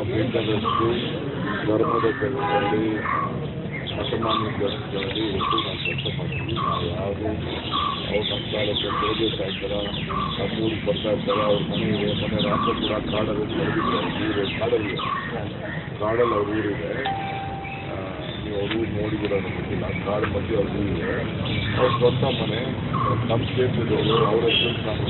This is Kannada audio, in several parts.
ಬೇಕಾದಷ್ಟು ಧರ್ಮದ ಕೆಲಸದಲ್ಲಿ ಅಸಮಾನ್ಯ ಕೆಲಸಗಳಲ್ಲಿ ಒಟ್ಟು ನಾವು ಕೆಲಸ ಮಾಡ್ತೀವಿ ನಾವು ಯಾವುದು ಅವ್ರು ನಮ್ಮ ಕಾಲಕ್ಕೆ ಬೆಳಗ್ಗೆ ಸಾಯಂಕಾಲ ನಮ್ಮೂರಿಗೆ ಬರ್ತಾ ಇರ್ತಾರೆ ಅವ್ರ ಮನೆ ಇದೆ ಮನೆ ರಾತ್ರಿ ಕೂಡ ಕಾಡಲ್ಲಿ ಬೆಳೆದಿದ್ದಾರೆ ಊರು ಕಾಡಲ್ಲಿ ಕಾಡಲ್ಲಿ ಅವ್ರ ಊರಿದೆ ಆ, ನೀವು ಅವ್ರ ಊರು ನೋಡಿದಿರ ಗೊತ್ತಿಲ್ಲ ಕಾಡು ಮಧ್ಯೆ ಅವ್ರ ಊರಿದೆ ಅವ್ರ ಸ್ವಂತ ಮನೆ ನಮ್ಮ ಕ್ಷೇತ್ರದವರು ಅವ್ರ ಹೆಸರು ನಾನು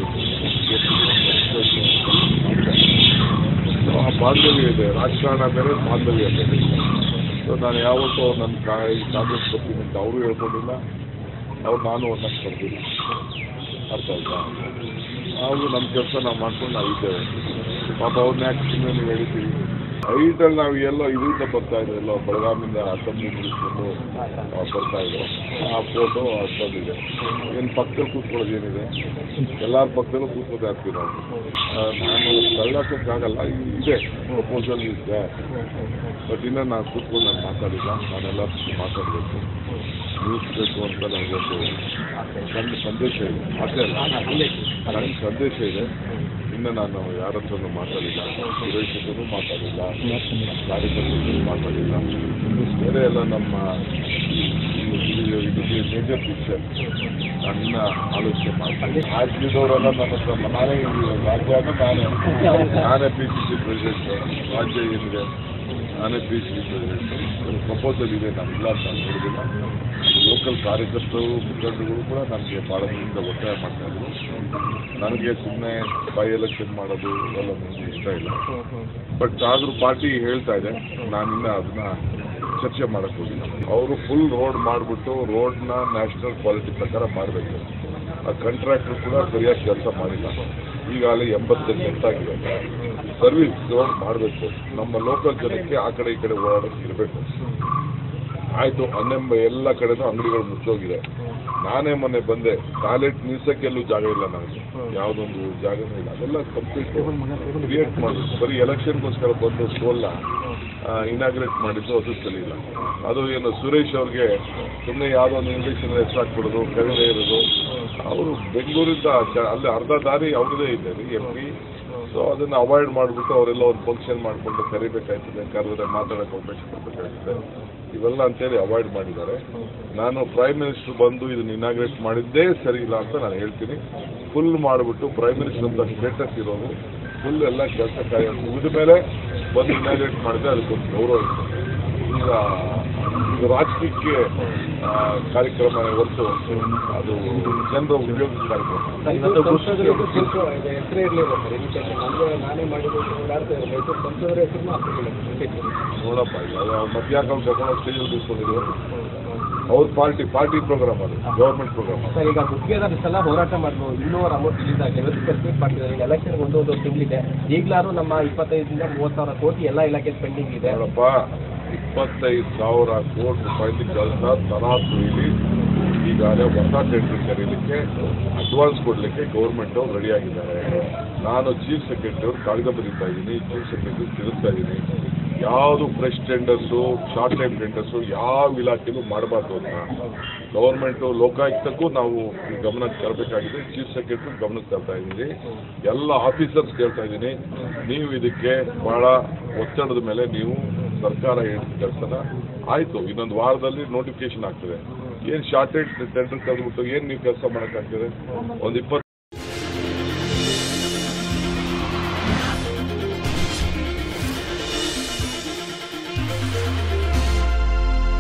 ಗೋಳಿಸಿದ್ದು ಆ ಬಾಂಧವ್ಯ ಇದೆ ರಾಜಕಾರಣ ಬೇರೆ ಬಾಂಧವ್ಯ ಬೇರೆ ಸೊ ನಾನು ಯಾವತ್ತೂ ಅವ್ರು ನನ್ನ ಕಾ ಈ ಕಾಂಗ್ರೆಸ್ ಬರ್ತೀನಿ ಅಂತ ಅವರು ಹೇಳ್ಕೊಂಡಿಲ್ಲ ಅವ್ರು ನಾನು ಅವ್ರನ್ನ ಕರೆದಿಲ್ಲ ಅರ್ಥ ಆಯ್ತಾ ನಾವು ನಮ್ಮ ಕೆಲಸ ನಾವು ಮಾಡ್ಕೊಂಡು ನಾವು ಇದ್ದೇವೆ ಪಾಪ ಅವ್ರನ್ನ ಯಾಕೆ ಸುಮ್ಮನೆ ನೀವು ಹೇಳಿದ್ದೀವಿ ಐಟಲ್ಲಿ ನಾವು ಎಲ್ಲ ಇದರಿಂದ ಬರ್ತಾ ಇದೆ ಎಲ್ಲ ಬೆಳಗಾಮಿಂದ ಅಸೆಂಬ್ಲಿ ಮುಗಿಸ್ಕೊಂಡು ಆ, ಬರ್ತಾ ಇದೆ ಆ ಫೋಟೋ ಅಷ್ಟೊಂದಿದೆ ಏನು ಪಕ್ಕದಲ್ಲಿ ಕೂತ್ಕೊಳ್ಳೋದು ಏನಿದೆ ಎಲ್ಲರ ಪಕ್ಕದಲ್ಲೂ ಕೂತ್ಕೋದು ಆಗ್ತೀವಿ ನಾವು ಆ, ನಾನು ತಳ್ಳೋಕ್ಕಾಗಲ್ಲ ಇದೆ ಪ್ರಪೋಸಲ್ ಇದೆ ಬಟ್ ಇನ್ನು ನಾನು ಕೂತ್ಕೊಂಡು ನಾನು ಮಾತಾಡಿಲ್ಲ ನಾನೆಲ್ಲ ಮಾತಾಡಬೇಕು ನ್ಯೂಸ್ ಬೇಕು ಅಂತ ನನಗೊಂದು ನನ್ನ ಸಂದೇಶ ಇದೆ ಆಸೆ ಅಲ್ಲ ನನ್ನ ಸಂದೇಶ ಇದೆ ಇನ್ನು ನಾನು ಯಾರ ಹತ್ರನೂ ಮಾತಾಡಿಲ್ಲ ಸುರೇಶ್ ಹತ್ರನೂ ಮಾತಾಡಿಲ್ಲ ಕಾರ್ಯಕರ್ತರು ಮಾತಾಡಿಲ್ಲ ಬೇರೆ ಎಲ್ಲ ನಮ್ಮ ಇದು ಮೇಜರ್ ಪಿಕ್ಚರ್ ನನ್ನ ಆಲೋಚನೆ ಮಾಡ್ತೀನಿ ರಾಜ್ಯದವರೆಲ್ಲ ನನ್ನ ಹತ್ರ ನಾನೇ ಇಲ್ಲಿ ರಾಜ್ಯ ಅಂದ್ರೆ ನಾನೇ ನಾನೇ ಪಿ ಸಿ ಸಿ ಪ್ರೆಸಿಡೆಂಟ್ ರಾಜ್ಯ ಏನಿದೆ ನಾನೇ P C C president proposal ಇದೆ ನಾನು ಇಲ್ಲ ಅಂತ ನಾನು ಹೇಳಿಲ್ಲ ಲೋಕಲ್ ಕಾರ್ಯಕರ್ತರು ಮುಖಂಡರುಗಳು ಕೂಡ ನನಗೆ ಭಾಳ ದಿನದಿಂದ ಒತ್ತಾಯ ಮಾಡ್ತಾ ಇದ್ರು ನನಗೆ ಸುಮ್ಮನೆ ಬೈ ಎಲೆಕ್ಷನ್ ಮಾಡೋದು ಇವೆಲ್ಲ ನನಗೆ ಇಷ್ಟ ಇಲ್ಲ ಬಟ್ ಆದರೂ ಪಾರ್ಟಿ ಹೇಳ್ತಾ ಇದೆ ನಾನಿನ್ನ ಅದನ್ನ ಚರ್ಚೆ ಮಾಡಕ್ ಹೋಗಿಲ್ಲ ಅವರು ಫುಲ್ ರೋಡ್ ಮಾಡಿಬಿಟ್ಟು ರೋಡ್ನ ನ್ಯಾಷನಲ್ ಕ್ವಾಲಿಟಿ ಪ್ರಕಾರ ಮಾಡಬೇಕು ಆ ಕಾಂಟ್ರಾಕ್ಟರ್ ಕೂಡ ಸರಿಯಾಗಿ ಕೆಲಸ ಮಾಡಿಲ್ಲ ಈಗಾಗಲೇ ಎಂಬತ್ತೆಂಟು ಎಷ್ಟಾಗಿದೆ ಸರ್ವಿಸ್ ರೋಡ್ ಮಾಡಬೇಕು ನಮ್ಮ ಲೋಕಲ್ ಜನಕ್ಕೆ ಆ ಕಡೆ ಈ ಕಡೆ ಓಡಾಡೋಕೆ ಇರಬೇಕು ಆಯಿತು ಅನ್ನೆಂಬ ಎಲ್ಲ ಕಡೆನೂ ಅಂಗಡಿಗಳು ಮುಚ್ಚೋಗಿದೆ ನಾನೇ ಮೊನ್ನೆ ಬಂದೆ ಟಾಯ್ಲೆಟ್ ನಿಲ್ಸಕ್ಕೆಲ್ಲೂ ಜಾಗ ಇಲ್ಲ ನನಗೆ ಯಾವುದೊಂದು ಜಾಗನೂ ಇಲ್ಲ ಅದೆಲ್ಲ ಕಂಪ್ಲೀಟ್ ಕ್ರಿಯೇಟ್ ಮಾಡಿ ಬರೀ ಎಲೆಕ್ಷನ್ಗೋಸ್ಕರ ಬಂದು ಸ್ಟೋಲ್ನ ಇನಾಗ್ರೇಟ್ ಮಾಡಿದ್ದು ಅದು ಸರಿ ಇಲ್ಲ ಅದು ಏನು ಸುರೇಶ್ ಅವ್ರಿಗೆ ಸುಮ್ಮನೆ ಯಾವುದೋ ಒಂದು ಇಂಗ್ಲೀಷ್ ಹೆಸರು ಹಾಕ್ಬಿಡೋದು ಕರೀದೇ ಇರೋದು ಅವರು ಬೆಂಗಳೂರಿಂದ ಚ- ಅಲ್ಲಿ ಅರ್ಧ ದಾರಿ ಅವ್ರದ್ದೇ ಇದೆ ರೀ ಎಂ ಪಿ ಸೊ ಅದನ್ನ ಅವಾಯ್ಡ್ ಮಾಡಿಬಿಟ್ಟು ಅವರೆಲ್ಲ ಒಂದು ಫಂಕ್ಷನ್ ಮಾಡಿಕೊಂಡು ಕರಿಬೇಕಾಯ್ತದೆ ಕರೆದ್ರೆ ಮಾತಾಡೋಕೆ ಅವಕಾಶ ಕೊಡಬೇಕಾಗ್ತದೆ ಇವೆಲ್ಲ ಅಂತೇಳಿ ಅವಾಯ್ಡ್ ಮಾಡಿದ್ದಾರೆ ನಾನು ಪ್ರೈಮ್ ಮಿನಿಸ್ಟರ್ ಬಂದು ಇದನ್ನ ಇನಾಗ್ರೇಟ್ ಮಾಡಿದ್ದೇ ಸರಿ ಇಲ್ಲ ಅಂತ ನಾನು ಹೇಳ್ತೀನಿ ಫುಲ್ ಮಾಡಿಬಿಟ್ಟು ಪ್ರೈಮ್ ಮಿನಿಸ್ಟರ್ ಅಂತ ಸ್ಟೇಟಸ್ ಇರೋದು ಫುಲ್ ಎಲ್ಲ ಕೆಲಸ ಕಾರ್ಯ ಮುಗಿದ ಮೇಲೆ ಬಂದು ಇನಾಗ್ರೇಟ್ ಮಾಡಿದ್ರೆ ಅದಕ್ಕೊಂದು ಗೌರವ ಇರ್ತದೆ ಈಗ ಇದು ರಾಜಕೀಯಕ್ಕೆ ಆ, ಕಾರ್ಯಕ್ರಮ ಹೊರತು ಅದು ಜನರ ಉಪಯೋಗ ಕಾರ್ಯಕ್ರಮ ಹೆಸರೇ ಇರಲಿಲ್ಲ ಸರ್ ಇನ್ವಿಟೇಷನ್ ನಮಗೆ ನಾನೇ ಮಾಡಿದ್ದು ಮೈಸೂರು ಸಂಸದರ ಹೆಸರು ಹಾಕಿಲ್ಲ ನೋಡಪ್ಪ ಈಗ ಅವ್ರು ಮಧ್ಯಾಹ್ನ ಕರ್ಕೊಂಡು ಸ್ಟೇಜಲ್ಲಿ ಕೂತ್ಕೊಂಡಿದ್ರು ಅವ್ರ ಪಾರ್ಟಿ ಪಾರ್ಟಿ ಪ್ರೋಗ್ರಾಮ್ ಅದು ಗೌರ್ಮೆಂಟ್ ಪ್ರೋಗ್ರಾಮ್ ಸರ್ ಈಗ ಗುತ್ತಿಗೆದಾರ ಇಷ್ಟೆಲ್ಲ ಹೋರಾಟ ಮಾಡಿದ್ರು ಇನ್ನೂರು ಅಮೌಂಟ್ ರಿಲೀಸ್ ಆಗಿ ಐವತ್ತು ಪರ್ಸೆಂಟ್ ಮಾಡ್ತಿದ್ದಾರೆ ಈಗ ಎಲೆಕ್ಷನ್ ಒಂದು ಒಂದು ತಿಂಗಳಿದೆ ಈಗಲಾದ್ರೂ ನಮ್ಮ ಇಪ್ಪತ್ತೈದರಿಂದ ಮೂವತ್ತು ಸಾವಿರ ಕೋಟಿ ಎಲ್ಲ ಇಲಾಖೆ ಪೆಂಡಿಂಗ್ ಇದೆ ನೋಡಪ್ಪ ಇಪ್ಪತ್ತೈದು ಸಾವಿರ ಕೋಟಿ ರೂಪಾಯಿ ಕೆಲಸ ತರಾತುರಿಲಿ ಈಗಾಗಲೇ ಹೊಸ ಟೆಂಡರ್ ಕರೀಲಿಕ್ಕೆ ಅಡ್ವಾನ್ಸ್ ಕೊಡಲಿಕ್ಕೆ ಗೌರ್ಮೆಂಟ್ ಅವ್ರು ರೆಡಿ ಆಗಿದ್ದಾರೆ ನಾನು ಚೀಫ್ ಸೆಕ್ರೆಟರಿ ಅವ್ರು ಕಾಗದ ಬರೀತಾ ಇದ್ದೀನಿ ಚೀಫ್ ಸೆಕ್ರೆಟರಿ ತಿಳಿಸ್ತಾ ಇದ್ದೀನಿ ಯಾವುದು fresh tenders short time tenders ಯಾವ ಇಲಾಖೆನೂ ಮಾಡಬಾರ್ದು ಅಂತ ಗೌರ್ಮೆಂಟು ಲೋಕಾಯುಕ್ತಕ್ಕೂ ನಾವು ಈ ಗಮನಕ್ಕೆ ತರಬೇಕಾಗಿದೆ ಚೀಫ್ ಸೆಕ್ರೆಟರಿ ಗಮನಕ್ಕೆ ತರ್ತಾ ಇದ್ದೀನಿ ಎಲ್ಲ ಆಫೀಸರ್ಸ್ ಕೇಳ್ತಾ ಇದ್ದೀನಿ ನೀವು ಇದಕ್ಕೆ ಬಹಳ ಒತ್ತಡದ ಮೇಲೆ ನೀವು ಸರ್ಕಾರ ಹೇಳಿದ ಕೆಲಸನ ಆಯಿತು ಇನ್ನೊಂದು ವಾರದಲ್ಲಿ ನೋಟಿಫಿಕೇಶನ್ ಆಗ್ತದೆ ಏನು ಶಾರ್ಟೇಜ್ ಟೆಂಡರ್ ಕರೆದ್ಬಿಟ್ಟು ಏನು ನೀವು ಕೆಲಸ ಮಾಡೋಕ್ಕಾಗ್ತದೆ ಒಂದು ಇಪ್ಪತ್ತು